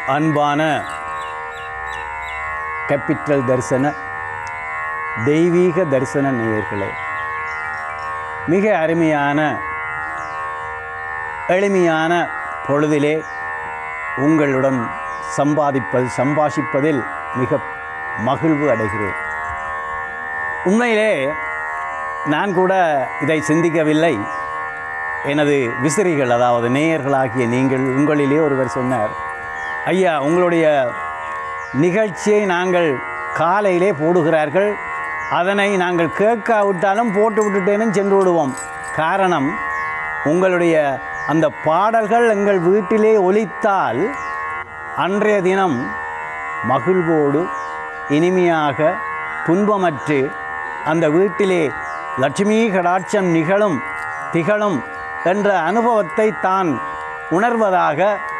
அன்பான கேபிட்டல் தரிசன தெய்வீக தரிசன நேயர்களே மிக அருமையான எளிமையான பொழுதிலே உங்களுடன் சம்பாதிப்பது சம்பாஷிப்பதில் மிக மகிழ்வு அடைகிறேன் உண்மையிலே நான் கூட இதை சிந்திக்கவில்லை எனது விசிறிகள் அதாவது நேயர்களாகிய நீங்கள் உங்களிலே ஒருவர் சொன்னார் ஐயா உங்களுடைய நிகழ்ச்சியை நாங்கள் காலையிலே போடுகிறார்கள் அதனை நாங்கள் கேட்காவிட்டாலும் போட்டு விட்டுட்டேனும் சென்று விடுவோம் காரணம் உங்களுடைய அந்த பாடல்கள் எங்கள் வீட்டிலே ஒலித்தால் அன்றைய தினம் மகிழ்வோடு இனிமையாக துன்பமற்று அந்த வீட்டிலே லட்சுமி கடாட்சம் நிகழும் திகழும் என்ற அனுபவத்தை தான் உணர்வதாக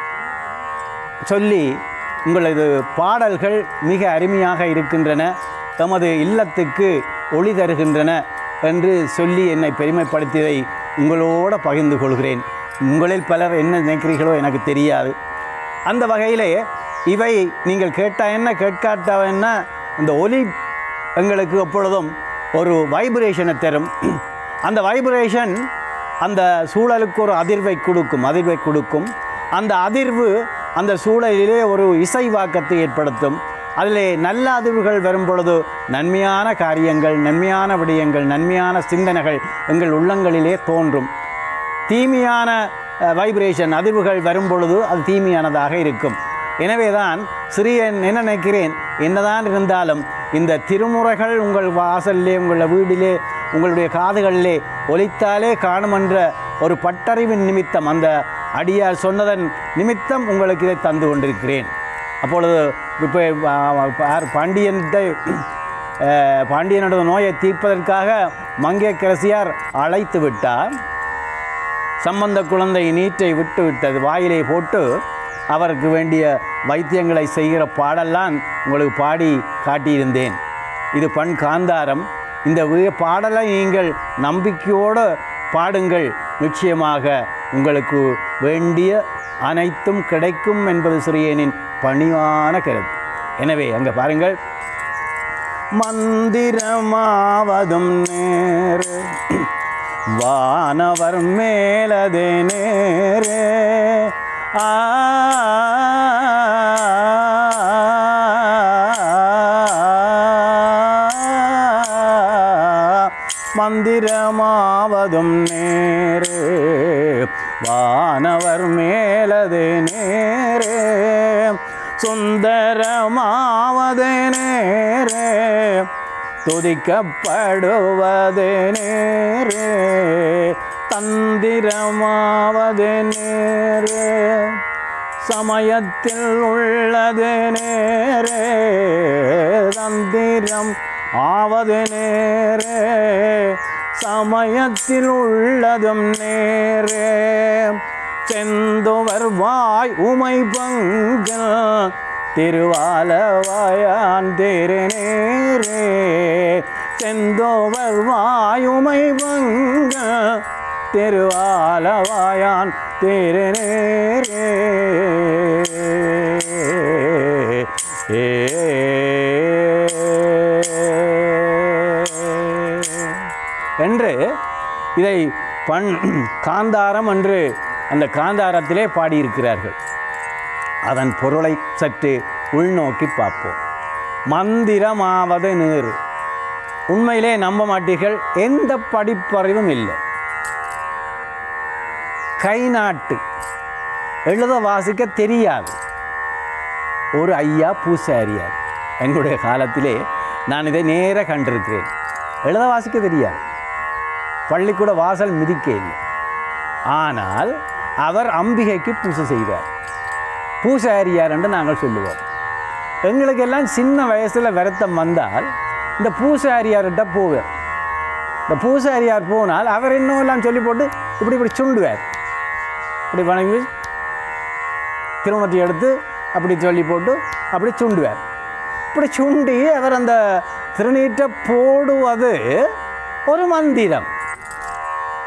சொல்லி உங்களது பாடல்கள் மிக அருமையாக இருக்கின்றன தமது இல்லத்துக்கு ஒளி தருகின்றன என்று சொல்லி என்னை பெருமைப்படுத்தியதை உங்களோடு பகிர்ந்து கொள்கிறேன் உங்களில் பலர் என்ன நினைக்கிறீர்களோ எனக்கு தெரியாது அந்த வகையிலே இவை நீங்கள் கேட்டால் என்ன கேட்காட்டா என்ன இந்த ஒலி எங்களுக்கு எப்பொழுதும் ஒரு வைப்ரேஷனை தரும் அந்த வைப்ரேஷன் அந்த சூழலுக்கு ஒரு அதிர்வை கொடுக்கும் அதிர்வை கொடுக்கும் அந்த அதிர்வு அந்த சூழலிலே ஒரு இசைவாக்கத்தை ஏற்படுத்தும் அதிலே நல்ல அதிர்வுகள் வரும் பொழுது நன்மையான காரியங்கள் நன்மையான விடயங்கள் நன்மையான சிந்தனைகள் எங்கள் உள்ளங்களிலே தோன்றும் தீமையான வைப்ரேஷன் அதிர்வுகள் வரும் பொழுது அது தீமையானதாக இருக்கும் எனவே தான் சிறிய என்ன நினைக்கிறேன் என்னதான் இருந்தாலும் இந்த திருமுறைகள் உங்கள் வாசலிலே உங்கள் வீடிலே உங்களுடைய காதுகளிலே ஒலித்தாலே காணுமென்ற ஒரு பட்டறிவின் நிமித்தம் அந்த அடியார் சொன்னதன் நிமித்தம் உங்களுக்கு இதை தந்து கொண்டிருக்கிறேன் அப்பொழுது இப்போ யார் பாண்டியன்கிட்ட அஹ், பாண்டியனோட நோயை தீர்ப்பதற்காக மங்கையரசியார் அழைத்து விட்டார் சம்பந்த குழந்தை நீற்றை விட்டு விட்டது வாயிலே போட்டு அவருக்கு வேண்டிய வைத்தியங்களை செய்கிற பாடெல்லாம் உங்களுக்கு பாடி காட்டியிருந்தேன் இது பண் காந்தாரம் இந்த வி- பாடலை நீங்கள் நம்பிக்கையோடு பாடுங்கள் நிச்சயமாக உங்களுக்கு வேண்டிய அனைத்தும் கிடைக்கும் என்பது சிறியனின் பணிவான கருத்து எனவே அங்கே பாருங்கள் மந்திரமாவதும் நேரு வானவர் மேலதே நேரே ஆ மந்திரமாவதும் நேரே வானவர் மேலது நேரே சுந்தரமாவது நேரே துதிக்கப்படுவது நேரே தந்திரமாவது நேரே சமயத்தில் உள்ளது நேரே தந்திரம் ஆவது நேரே சமயத்தில் உள்ளதும் நேரே செந்துவர் வாய் உமை பங்கல் திருவாலவாயான் திருநேரே செந்தோவர் வாயுமை பங்க திருவாலவாயான் திருநேரே ஏ என்று இதை பண் காந்தாரம் என்று அந்த காந்தாரத்திலே பாடியிருக்கிறார்கள் அதன் பொருளை சற்று உள்நோக்கி பார்ப்போம் மந்திரமாவது நீர் உண்மையிலே நம்ப மாட்டீர்கள் எந்த படிப்பறிவும் இல்லை கை நாட்டு எழுத வாசிக்க தெரியாது ஒரு ஐயா பூசாரியார் எங்களுடைய காலத்திலே நான் இதை நேர கண்டிருக்கிறேன் எழுத வாசிக்க தெரியாது பள்ளிக்கூட வாசல் மிதிக்க இல்லை ஆனால் அவர் அம்பிகைக்கு பூசை செய்வார் பூசாரியார் என்று நாங்கள் சொல்லுவோம் எங்களுக்கெல்லாம் சின்ன வயசில் வருத்தம் வந்தால் இந்த பூசாரியார்கிட்ட போவார் இந்த பூசாரியார் போனால் அவர் இன்னும் எல்லாம் சொல்லி போட்டு இப்படி இப்படி சுண்டுவார் இப்படி வணங்கி திருமணத்தை எடுத்து அப்படி சொல்லி போட்டு அப்படி சுண்டுவார் இப்படி சுண்டி அவர் அந்த திருநீற்றை போடுவது ஒரு மந்திரம்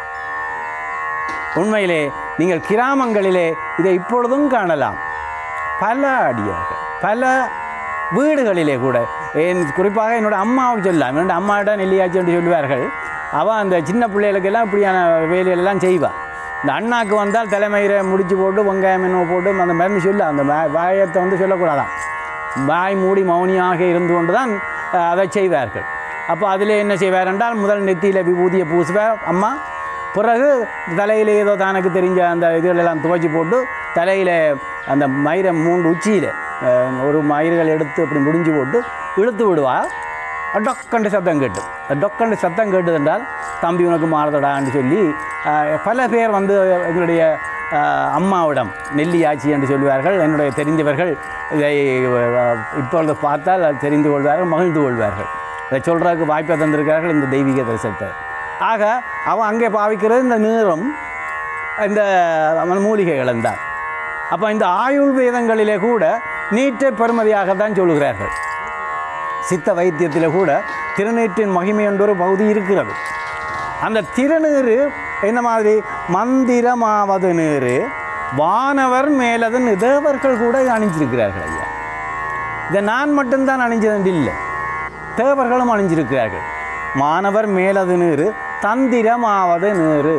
உண்மையிலே நீங்கள் கிராமங்களிலே இதை இப்பொழுதும் காணலாம் பல அடியார்கள் பல வீடுகளிலே கூட என் குறிப்பாக என்னோட அம்மாவுக்கு சொல்லலாம் என்னோட அம்மாவிட நெல்லியாச்சி என்று சொல்லுவார்கள் அவள் அந்த சின்ன பிள்ளைகளுக்கெல்லாம் இப்படியான வேலைகளெல்லாம் செய்வாள் இந்த அண்ணாக்கு வந்தால் தலைமயிரை முடிச்சு போட்டு வெங்காயம் என்ன போட்டு அந்த மருந்து சொல்ல அந்த வாய்- வாயத்தை வந்து சொல்லக்கூடாதான் வாய் மூடி மௌனியாக இருந்து கொண்டு தான் அஹ், அதை செய்வார்கள் அப்போ அதில் என்ன செய்வார் என்றால் முதல் நெத்தியில் விபூதியை பூசுவார் அம்மா பிறகு தலையில் ஏதோ தனக்கு தெரிஞ்ச அந்த இதுகளெல்லாம் துவைச்சி போட்டு தலையில் அந்த மயிரை மூன்று உச்சியில் ஒரு மயிர்கள் எடுத்து அப்படி முடிஞ்சு போட்டு இழுத்து விடுவா டொக்கண்டு சத்தம் கேட்டு டொக்கண்டு சத்தம் கேட்டது என்றால் தம்பி உனக்கு மாறுதடான்னு சொல்லி அஹ், பல பேர் வந்து எங்களுடைய அஹ், அம்மாவிடம் நெல்லி ஆச்சி என்று சொல்வார்கள் என்னுடைய தெரிந்தவர்கள் இதை அஹ், இப்பொழுது பார்த்தால் அது தெரிந்து கொள்வார்கள் மகிழ்ந்து கொள்வார்கள் இதை சொல்கிறதுக்கு வாய்ப்பை தந்திருக்கிறார்கள் இந்த தெய்வீக தரிசனத்தை ஆக அவன் அங்கே பாவிக்கிறது இந்த நீரும் இந்த மூலிகைகள் தான் அப்போ இந்த ஆயுள் வேதங்களிலே கூட நீட்டை பெருமதியாகத்தான் சொல்லுகிறார்கள் சித்த வைத்தியத்தில் கூட திருநீற்றின் மகிமை என்ற ஒரு பகுதி இருக்கிறது அந்த திருநீறு என்ன மாதிரி மந்திரமாவது நீரு வானவர் மேலது தேவர்கள் கூட இதை அணிஞ்சிருக்கிறார்கள் ஐயா இதை நான் மட்டும்தான் அணிஞ்சது இல்லை தேவர்களும் அணிஞ்சிருக்கிறார்கள் மாணவர் மேலது நீரு தந்திரமாவது நீரு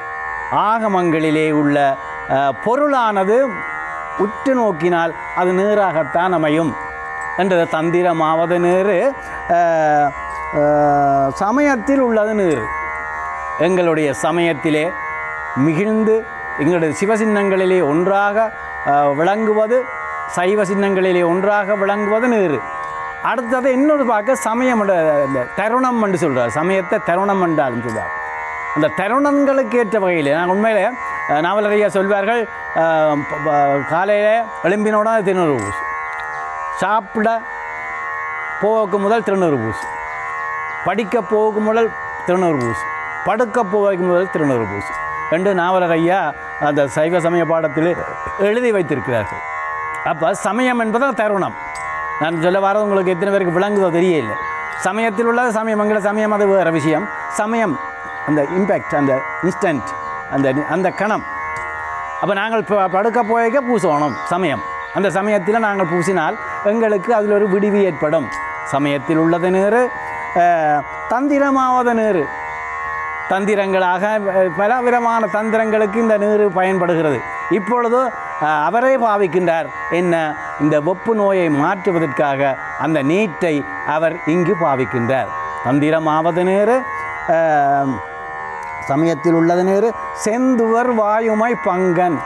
ஆகமங்களிலே உள்ள அஹ், பொருளானது உற்று நோக்கினால் அது நீராகத்தான் அமையும் என்றது தந்திரமாவது நீரு அஹ், அஹ், சமயத்தில் உள்ளது நீர் எங்களுடைய சமயத்திலே மிகுந்து எங்களுடைய சிவசின்னங்களிலே ஒன்றாக அஹ், விளங்குவது சைவ சின்னங்களிலே ஒன்றாக விளங்குவது நீர் அடுத்தது இன்னொரு பார்க்க சமயம் என்ற- இந்த தருணம் என்று சொல்கிறார் சமயத்தை தருணம் என்றாலும் சொல்றார் அந்த தருணங்களுக்கு ஏற்ற வகையில் நான் உண்மையிலே அஹ், நாவலரையா சொல்வார்கள் அஹ், ப- ப- காலையில் எலும்பினோட திருநூறு பூசு சாப்பிட போக்கு முதல் திருநூறு பூசு படிக்க போகும் முதல் திருநூறு பூசு படுக்க போகும் முதல் திருநூறு பூசு ரெண்டு நாவலர் ஐயா அந்த சைவ சமய பாடத்தில் எழுதி வைத்திருக்கிறார்கள் அப்போ சமயம் என்பது தருணம் நான் சொல்ல வரது உங்களுக்கு எத்தனை பேருக்கு விளங்குதோ தெரியல சமயத்தில் உள்ளது சமயம் எங்களை சமயம் அது வேறு விஷயம் சமயம் அந்த இம்பேக்ட் அந்த இன்ஸ்டன்ட் அந்த அந்த கணம் அப்போ நாங்கள் ப- படுக்க போய்க்க பூசணும் சமயம் அந்த சமயத்தில் நாங்கள் பூசினால் எங்களுக்கு அதில் ஒரு விடிவு ஏற்படும் சமயத்தில் உள்ளது நேரு அஹ், தந்திரமாவது நேரு தந்திரங்களாக அஹ், பல விதமான தந்திரங்களுக்கு இந்த நீர் பயன்படுகிறது இப்பொழுது அஹ், அவரே பாவிக்கின்றார் என்ன இந்த வெப்பு நோயை மாற்றுவதற்காக அந்த நீட்டை அவர் இங்கு பாவிக்கின்றார் தந்திரமாவது நேரு அஹ், சமயத்தில் உள்ளது நேரு செந்துவர் வாயுமை பங்கன்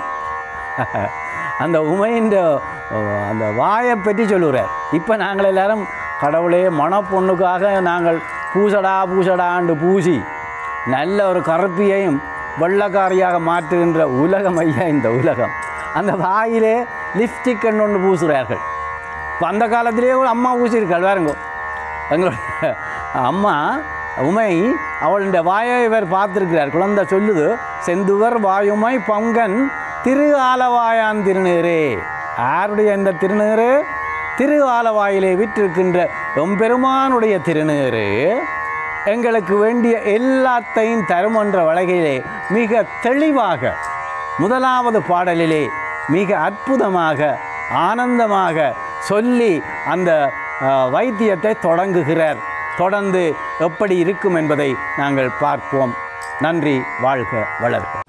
அந்த உமையின் அந்த வாயை பற்றி சொல்லுகிறார் இப்போ நாங்கள் எல்லாரும் கடவுளே மணப்பொண்ணுக்காக நாங்கள் பூசடா பூசடாண்டு பூசி நல்ல ஒரு கருப்பியையும் வெள்ளக்காரியாக மாற்றுகின்ற உலகம் ஐயா இந்த உலகம் அந்த வாயிலே லிப்ஸ்டிக் ஒன்று பூசுகிறார்கள் இப்போ அந்த காலத்திலேயே ஒரு அம்மா பூசியிருக்காள் பாருங்க எங்களுடைய அம்மா உமை அவளுடைய வாயை இவர் பார்த்திருக்கிறார் குழந்தை சொல்லுது செந்துவர் வாயுமை பங்கன் திரு ஆலவாயான் திருநீரே யாருடைய இந்த திருநீரு திரு ஆலவாயிலே விற்றிருக்கின்ற எம்பெருமானுடைய திருநீரு எங்களுக்கு வேண்டிய எல்லாத்தையும் தரும் என்ற வழகையிலே மிக தெளிவாக முதலாவது பாடலிலே மிக அற்புதமாக ஆனந்தமாக சொல்லி அந்த அஹ், வைத்தியத்தை தொடங்குகிறார் தொடர்ந்து எப்படி இருக்கும் என்பதை நாங்கள் பார்ப்போம் நன்றி வாழ்க வளர்க